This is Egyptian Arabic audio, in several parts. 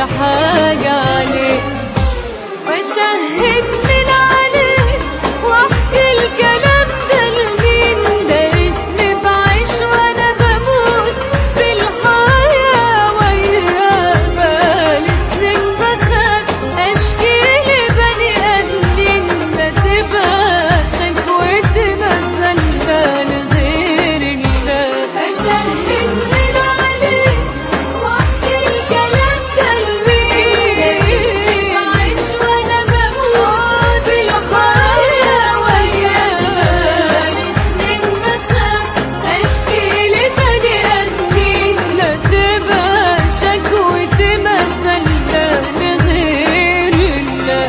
حاجة عليه واشهد من عليه واحكي الكلام ده لمين ده اسمي بعيش وانا بموت في الحياة وياه بقالي سنين بخاف اشكي لبني ادمين ما تبقاش شكوتي مزلة لغير الله اشهد من عليه واحكي الكلام ده لمين بعيش وانا بموت في الحياة وياه بقالي سنين بخاف اشكي لبني ادمين لا تبقى شكوتي مزلة لغير الله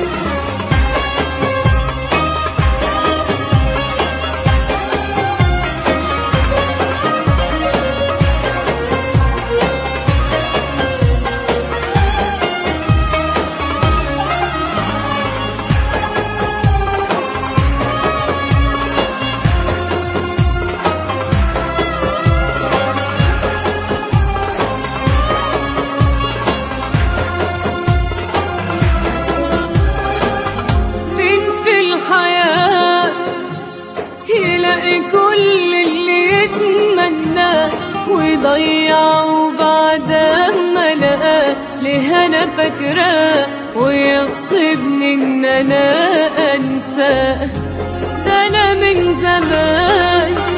مين في الحياة يلاقي كل اللي يتمناه ويضيعه بعد ما لقاه ليه انا فاكراه ويغصبني ان انا انساه ده انا من زمان